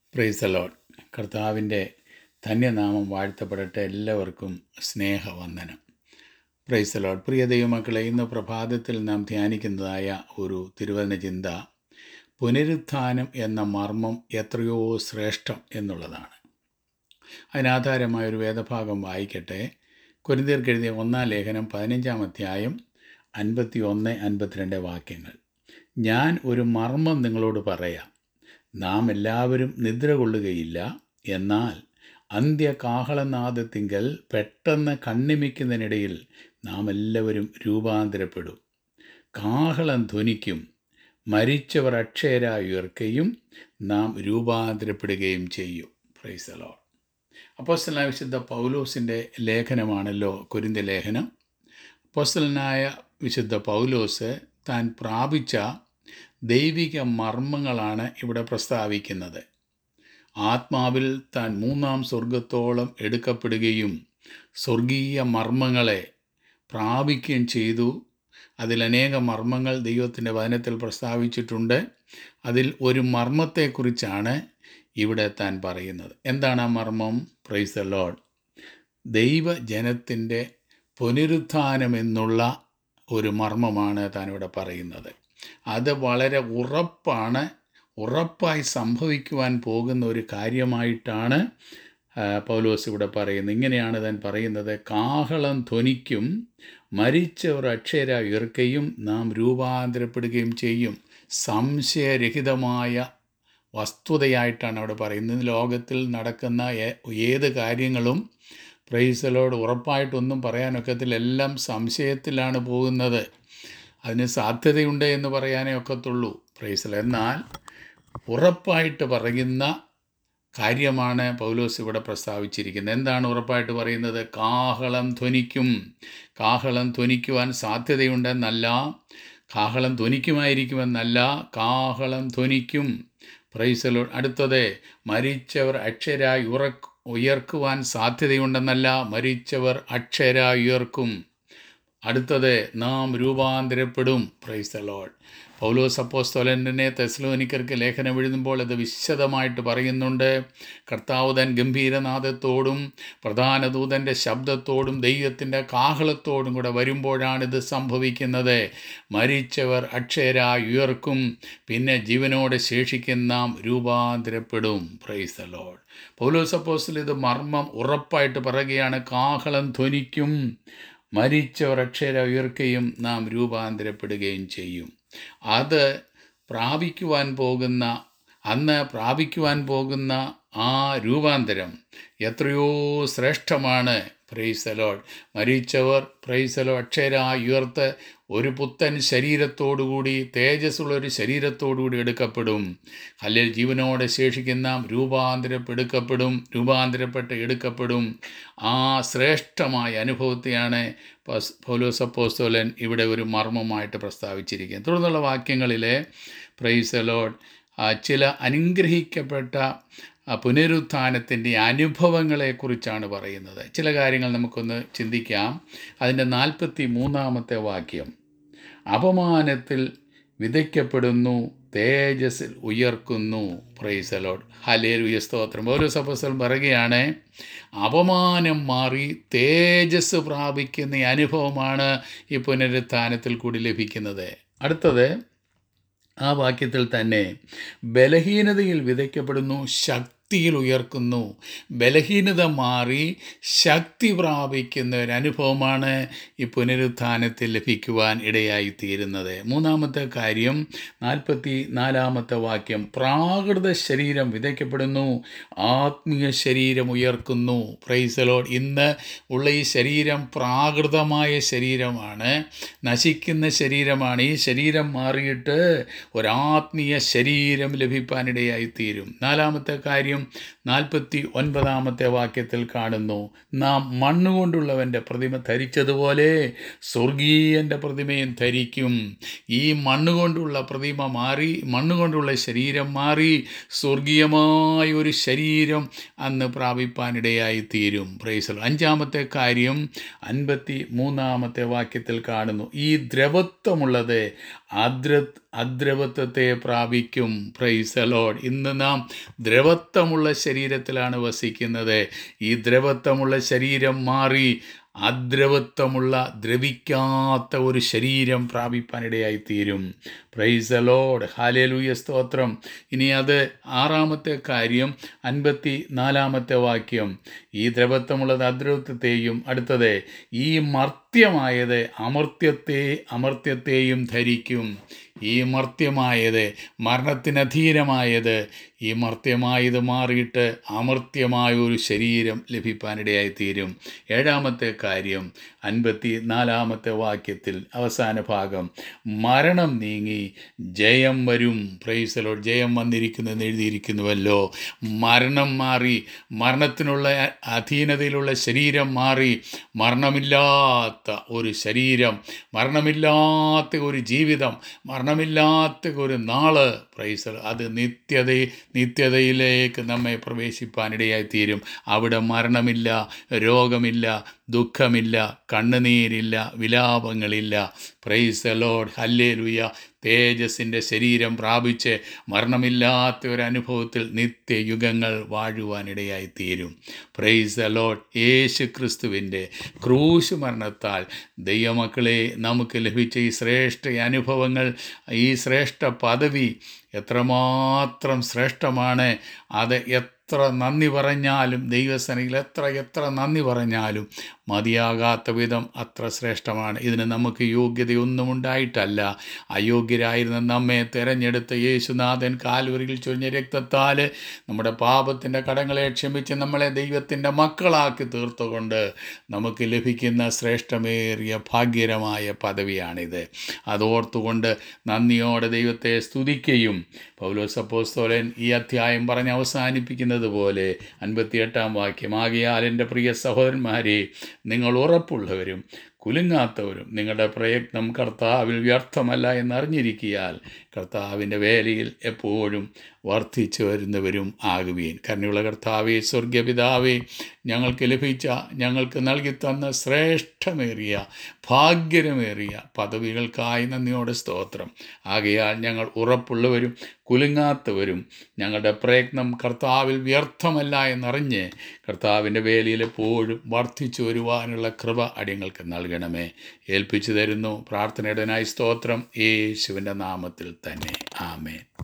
price allot കർത്താവിൻ്റെ ധന്യനാമം വാഴ്ത്തപ്പെടട്ടെ എല്ലാവർക്കും സ്നേഹവന്ദനം പ്രൈസ് അലോട്ട് പ്രിയ ദൈവമക്കളെ ഇന്ന് പ്രഭാതത്തിൽ നാം ധ്യാനിക്കുന്നതായ ഒരു തിരുവചന ചിന്ത പുനരുത്ഥാനം എന്ന മർമ്മം എത്രയോ ശ്രേഷ്ഠം എന്നുള്ളതാണ് അതിനാധാരമായ ഒരു വേദഭാഗം വായിക്കട്ടെ കുരിന്തിയർക്ക് എഴുതിയ ഒന്നാം ലേഖനം പതിനഞ്ചാം അധ്യായം അൻപത്തി ഒന്ന് അൻപത്തിരണ്ട് വാക്യങ്ങൾ ഞാൻ ഒരു മർമ്മം നിങ്ങളോട് പറയാം നാം എല്ലാവരും നിദ്ര കൊള്ളുകയില്ല എന്നാൽ അന്ത്യകാഹളനാദത്തിങ്കൽ പെട്ടെന്ന് കണ്ണിമിക്കുന്നതിനിടയിൽ നാം എല്ലാവരും രൂപാന്തരപ്പെടും കാഹളം ധ്വനിക്കും മരിച്ചവർ അക്ഷയരായി ഉയർക്കുകയും നാം രൂപാന്തരപ്പെടുകയും ചെയ്യും പ്രൈസലോ അപ്പോസ്റ്റലായ വിശുദ്ധ പൗലോസിൻ്റെ ലേഖനമാണല്ലോ കുരിന്ത ലേഖനം അപ്പോസ്റ്റലനായ വിശുദ്ധ പൗലോസ് താൻ പ്രാപിച്ച ദൈവിക മർമ്മങ്ങളാണ് ഇവിടെ പ്രസ്താവിക്കുന്നത് ആത്മാവിൽ താൻ മൂന്നാം സ്വർഗത്തോളം എടുക്കപ്പെടുകയും സ്വർഗീയ മർമ്മങ്ങളെ പ്രാപിക്കുകയും ചെയ്തു അതിലനേക മർമ്മങ്ങൾ ദൈവത്തിൻ്റെ വചനത്തിൽ പ്രസ്താവിച്ചിട്ടുണ്ട് അതിൽ ഒരു മർമ്മത്തെക്കുറിച്ചാണ് ഇവിടെ താൻ പറയുന്നത് എന്താണ് ആ മർമ്മം പ്രൈസ് ദ ലോഡ് ദൈവജനത്തിൻ്റെ പുനരുത്ഥാനം എന്നുള്ള ഒരു മർമ്മമാണ് താൻ ഇവിടെ പറയുന്നത് അത് വളരെ ഉറപ്പാണ് ഉറപ്പായി സംഭവിക്കുവാൻ പോകുന്ന ഒരു കാര്യമായിട്ടാണ് ആ, പൗലോസ് ഇവിടെ പറയുന്നത് ഇങ്ങനെയാണ് താൻ പറയുന്നത് കാഹളം ധ്വനിക്കും മരിച്ചവർ അക്ഷര ഉയർക്കുകയും നാം രൂപാന്തരപ്പെടുകയും ചെയ്യും സംശയരഹിതമായ വസ്തുതയായിട്ടാണ് അവിടെ പറയുന്നത് ലോകത്തിൽ നടക്കുന്ന ഏ- ഏത് കാര്യങ്ങളും പ്രൈസലോട് ഉറപ്പായിട്ടൊന്നും പറയാനൊക്കത്തില്ല എല്ലാം സംശയത്തിലാണ് പോകുന്നത് അതിന് സാധ്യതയുണ്ട് എന്ന് പറയാനേ ഒക്കത്തുള്ളൂ പ്രൈസൽ എന്നാൽ ഉറപ്പായിട്ട് പറയുന്ന കാര്യമാണ് പൗലോസ് ഇവിടെ പ്രസ്താവിച്ചിരിക്കുന്നത് എന്താണ് ഉറപ്പായിട്ട് പറയുന്നത് കാഹളം ധ്വനിക്കും കാഹളം ധ്വനിക്കുവാൻ സാധ്യതയുണ്ടെന്നല്ല കാഹളം ധ്വനിക്കുമായിരിക്കുമെന്നല്ല കാഹളം ധ്വനിക്കും പ്രൈസലോ അടുത്തത് മരിച്ചവർ അക്ഷരായി ഉറക്ക് ഉയർക്കുവാൻ സാധ്യതയുണ്ടെന്നല്ല മരിച്ചവർ അക്ഷരായി ഉയർക്കും അടുത്തത് നാം രൂപാന്തരപ്പെടും പ്രൈസ് ദ ലോഡ് പൗലോസ് അപ്പോസ്തോലനെ തെസ്ലോനിക്കർക്ക് ലേഖനം എഴുതുമ്പോൾ അത് വിശദമായിട്ട് പറയുന്നുണ്ട് കർത്താവ് തൻ ഗംഭീരനാദത്തോടും പ്രധാന ദൂതൻ്റെ ശബ്ദത്തോടും ദൈവത്തിൻ്റെ കാഹളത്തോടും കൂടെ വരുമ്പോഴാണ് ഇത് സംഭവിക്കുന്നത് മരിച്ചവർ അക്ഷയരായി ഉയർക്കും പിന്നെ ജീവനോടെ ശേഷിക്കുന്ന നാം രൂപാന്തരപ്പെടും പ്രൈസ് ദ ലോഡ് പൗലോസ് അപ്പോസ്തലൻ ഇത് മർമ്മം ഉറപ്പായിട്ട് പറയുകയാണ് കാഹളം ധ്വനിക്കും മരിച്ചവർ അക്ഷര ഉയർക്കുകയും നാം രൂപാന്തരപ്പെടുകയും ചെയ്യും അത് പ്രാപിക്കുവാൻ പോകുന്ന അന്ന് പ്രാപിക്കുവാൻ പോകുന്ന ആ രൂപാന്തരം എത്രയോ ശ്രേഷ്ഠമാണ് പ്രൈസലോഡ് മരിച്ചവർ പ്രൈസലോ അക്ഷരായി ഉയർത്ത് ഒരു പുത്തൻ ശരീരത്തോടുകൂടി തേജസ്സുള്ള ഒരു ശരീരത്തോടുകൂടി എടുക്കപ്പെടും അല്ലെങ്കിൽ ജീവനോടെ ശേഷിക്കുന്ന രൂപാന്തരപ്പെടുക്കപ്പെടും രൂപാന്തരപ്പെട്ട് എടുക്കപ്പെടും ആ ശ്രേഷ്ഠമായ അനുഭവത്തെയാണ് പസ് പൗലോസ് അപ്പോസ്തോലൻ ഇവിടെ ഒരു മർമ്മമായിട്ട് പ്രസ്താവിച്ചിരിക്കുന്നത് തുടർന്നുള്ള വാക്യങ്ങളിലെ പ്രൈസലോഡ് ചില അനുഗ്രഹിക്കപ്പെട്ട ആ പുനരുത്ഥാനത്തിൻ്റെ അനുഭവങ്ങളെക്കുറിച്ചാണ് പറയുന്നത് ചില കാര്യങ്ങൾ നമുക്കൊന്ന് ചിന്തിക്കാം അതിൻ്റെ നാൽപ്പത്തി മൂന്നാമത്തെ വാക്യം അപമാനത്തിൽ വിതയ്ക്കപ്പെടുന്നു തേജസ്സിൽ ഉയർക്കുന്നു പ്രൈസലോഡ് ഹലേലുയ സ്തോത്രം ഓരോ സപ്പോസലും പറയുകയാണ് അപമാനം മാറി തേജസ് പ്രാപിക്കുന്ന ഈ അനുഭവമാണ് ഈ പുനരുത്ഥാനത്തിൽ കൂടി ലഭിക്കുന്നത് അടുത്തത് ആ വാക്യത്തിൽ തന്നെ ബലഹീനതയിൽ വിതയ്ക്കപ്പെടുന്നു ശക്തിയിൽ ഉയർക്കുന്നു ബലഹീനത മാറി ശക്തി പ്രാപിക്കുന്ന ഒരു അനുഭവമാണ് ഈ പുനരുത്ഥാനത്തിൽ ലഭിക്കുവാൻ ഇടയായി തീരുന്നത് മൂന്നാമത്തെ കാര്യം നാൽപ്പത്തി നാലാമത്തെ വാക്യം പ്രാകൃത ശരീരം വിതയ്ക്കപ്പെടുന്നു ആത്മീയ ശരീരം ഉയർക്കുന്നു പ്രൈസലോഡ് ഇന്ന് ഉള്ള ഈ ശരീരം പ്രാകൃതമായ ശരീരമാണ് നശിക്കുന്ന ശരീരമാണ് ഈ ശരീരം മാറിയിട്ട് ഒരാത്മീയ ശരീരം ലഭിക്കാനിടയായി തീരും നാലാമത്തെ കാര്യം നാൽപ്പത്തി ഒൻപതാമത്തെ വാക്യത്തിൽ കാണുന്നു നാം മണ്ണുകൊണ്ടുള്ളവൻ്റെ പ്രതിമ ധരിച്ചതുപോലെ സ്വർഗീയൻ്റെ പ്രതിമയും ധരിക്കും ഈ മണ്ണുകൊണ്ടുള്ള പ്രതിമ മാറി മണ്ണുകൊണ്ടുള്ള ശരീരം മാറി സ്വർഗീയമായ ഒരു ശരീരം അന്ന് പ്രാപിപ്പാനിടയായി തീരും പ്രൈസൽ അഞ്ചാമത്തെ കാര്യം അൻപത്തി മൂന്നാമത്തെ വാക്യത്തിൽ കാണുന്നു ഈ ദ്രവത്വമുള്ളത് അദ്ര അദ്രവത്വത്തെ പ്രാപിക്കും പ്രൈസ് ലോഡ് ഇന്ന് നാം ദ്രവത്വമുള്ള ശരീരത്തിലാണ് വസിക്കുന്നത് ഈ ദ്രവത്വമുള്ള ശരീരം മാറി അദ്രവത്വമുള്ള ദ്രവിക്കാത്ത ഒരു ശരീരം പ്രാപിപ്പാനിടയായി തീരും പ്രൈസ് ലോഡ് ഹാലേലൂയ സ്തോത്രം ഇനി അത് ആറാമത്തെ കാര്യം അൻപത്തി നാലാമത്തെ വാക്യം ഈ ദ്രവത്വമുള്ളത് അദ്രവത്വത്തെയും അടുത്തത് ഈ മർത്യമായത് അമർത്യത്തെ അമർത്യത്തെയും ധരിക്കും ഈ മർത്യമായത് മരണത്തിനധീനമായത് ഈ മർത്യമായത് മാറിയിട്ട് അമർത്യമായ ഒരു ശരീരം ലഭിപ്പാനിടയായി തീരും ഏഴാമത്തെ കാര്യം അൻപത്തി നാലാമത്തെ വാക്യത്തിൽ അവസാന ഭാഗം മരണം നീങ്ങി ജയം വരും പ്രൈസലോ ജയം വന്നിരിക്കുന്നു എന്ന് എഴുതിയിരിക്കുന്നുവല്ലോ മരണം മാറി മരണത്തിനുള്ള അധീനതയിലുള്ള ശരീരം മാറി മരണമില്ലാത്ത ഒരു ശരീരം മരണമില്ലാത്ത ഒരു ജീവിതം മരണമില്ലാത്ത ഒരു നാള് പ്രൈസൽ അത് നിത്യത നിത്യതയിലേക്ക് നമ്മെ പ്രവേശിപ്പാനിടയായി തീരും അവിടെ മരണമില്ല രോഗമില്ല ദുഃഖമില്ല കണ്ണുനീരില്ല വിലാപങ്ങളില്ല പ്രൈസ് ലോഡ് ഹല്ലേലുയ തേജസ്സിൻ്റെ ശരീരം പ്രാപിച്ച് മരണമില്ലാത്ത ഒരു അനുഭവത്തിൽ നിത്യയുഗങ്ങൾ വാഴുവാനിടയായി തീരും പ്രൈസ് ലോഡ് യേശു ക്രിസ്തുവിൻ്റെ ക്രൂശ് മരണത്താൽ ദൈവമക്കളെ നമുക്ക് ലഭിച്ച ഈ ശ്രേഷ്ഠ അനുഭവങ്ങൾ ഈ ശ്രേഷ്ഠ പദവി എത്രമാത്രം ശ്രേഷ്ഠമാണ് അത് എത്ര നന്ദി പറഞ്ഞാലും ദൈവസനയിൽ എത്ര എത്ര നന്ദി പറഞ്ഞാലും മതിയാകാത്ത വിധം അത്ര ശ്രേഷ്ഠമാണ് ഇതിന് നമുക്ക് യോഗ്യതയൊന്നും ഉണ്ടായിട്ടല്ല അയോഗ്യരായിരുന്ന നമ്മെ തിരഞ്ഞെടുത്ത യേശുനാഥൻ കാൽവരിയിൽ ചൊരിഞ്ഞ രക്തത്താൽ നമ്മുടെ പാപത്തിൻ്റെ കടങ്ങളെ ക്ഷമിച്ച് നമ്മളെ ദൈവത്തിൻ്റെ മക്കളാക്കി തീർത്തുകൊണ്ട് നമുക്ക് ലഭിക്കുന്ന ശ്രേഷ്ഠമേറിയ ഭാഗ്യകരമായ പദവിയാണിത് അതോർത്തുകൊണ്ട് നന്ദിയോടെ ദൈവത്തെ സ്തുതിക്കുകയും പൗലോസ് അപ്പോസ്തോലൻ ഈ അധ്യായം പറഞ്ഞ് അവസാനിപ്പിക്കുന്നത് പോലെ അൻപത്തിയെട്ടാം വാക്യം ആകിയാൽ എൻ്റെ പ്രിയ സഹോദരന്മാരെ നിങ്ങൾ ഉറപ്പുള്ളവരും കുലുങ്ങാത്തവരും നിങ്ങളുടെ പ്രയത്നം കർത്താവിൽ വ്യർത്ഥമല്ല എന്നറിഞ്ഞിരിക്കിയാൽ കർത്താവിൻ്റെ വേലയിൽ എപ്പോഴും വർദ്ധിച്ചു വരുന്നവരും ആകുവീൻ കരുണയുള്ള കർത്താവെ സ്വർഗപിതാവേ ഞങ്ങൾക്ക് ലഭിച്ച ഞങ്ങൾക്ക് നൽകി തന്ന ശ്രേഷ്ഠമേറിയ ഭാഗ്യരമേറിയ പദവികൾക്കായി നന്ദിയോടെ സ്തോത്രം ആകയാൽ ഞങ്ങൾ ഉറപ്പുള്ളവരും കുലുങ്ങാത്തവരും ഞങ്ങളുടെ പ്രയത്നം കർത്താവിൽ വ്യർത്ഥമല്ല എന്നറിഞ്ഞ് കർത്താവിൻ്റെ വേലയിൽ എപ്പോഴും വർദ്ധിച്ചു വരുവാനുള്ള കൃപ അടിയങ്ങൾക്ക് നൽകണമേ ഏൽപ്പിച്ചു തരുന്നു പ്രാർത്ഥനയുടനായി സ്തോത്രം യേശുവിൻ്റെ നാമത്തിൽ തന്നെ ആമേൻ